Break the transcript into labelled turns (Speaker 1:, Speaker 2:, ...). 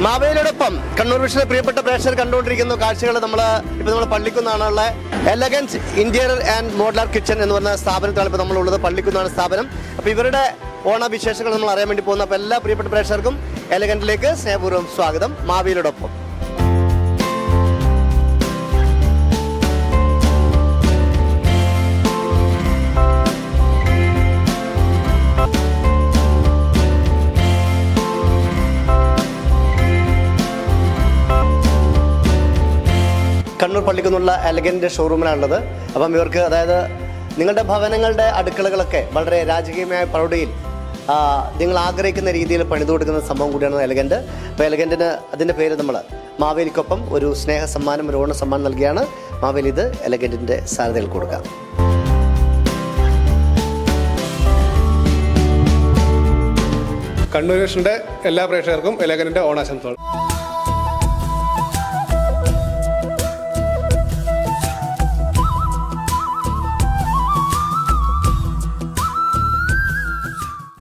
Speaker 1: മാവേലിയോടൊപ്പം കണ്ണൂർ വിഷയുടെ പ്രിയപ്പെട്ട പ്രേക്ഷകർ കണ്ടുകൊണ്ടിരിക്കുന്ന കാഴ്ചകൾ നമ്മൾ ഇപ്പൊ നമ്മൾ പള്ളിക്കുന്നാണുള്ള elegance interior and modular kitchen എന്ന് പറഞ്ഞ സ്ഥാപനത്തിലാണ് ഇപ്പോൾ നമ്മളുള്ളത് പള്ളിക്കുന്നാണ് സ്ഥാപനം അപ്പോൾ ഇവരുടെ ഓണവിശേഷങ്ങൾ നമ്മൾ അറിയാൻ വേണ്ടി പോകുന്ന അപ്പോൾ എല്ലാ പ്രിയപ്പെട്ട പ്രേക്ഷകർക്കും എലഗന്റിലേക്ക് സ്നേഹപൂർവ്വം സ്വാഗതം മാവേലിയോടൊപ്പം കണ്ണൂർ പള്ളിക്കുന്നുള്ള എലഗൻ്റെ ഷോറൂമിലാണുള്ളത് അപ്പം ഇവർക്ക് അതായത് നിങ്ങളുടെ ഭവനങ്ങളുടെ അടുക്കളകളൊക്കെ വളരെ രാജകീയമായ പ്രൗഢിയിൽ ആ, നിങ്ങൾ ആഗ്രഹിക്കുന്ന രീതിയിൽ പണിതു കൊടുക്കുന്ന സംഭവം കൂടിയാണ് എലഗൻ്റ് അപ്പോൾ എലഗൻറ്റിന് അതിൻ്റെ പേര് നമ്മൾ മാവേലിക്കൊപ്പം ഒരു സ്നേഹ സമ്മാനം ഒരു ഓണ സമ്മാനം നൽകിയാണ് മാവേലി ഇത് എലഗൻറ്റിൻ്റെ സാധ്യതകൾ കൊടുക്കുക
Speaker 2: കണ്ണൂർ വിഷന്റെ എല്ലാ പ്രേക്ഷകർക്കും എലഗനിന്റെ ഓണാശംസകൾ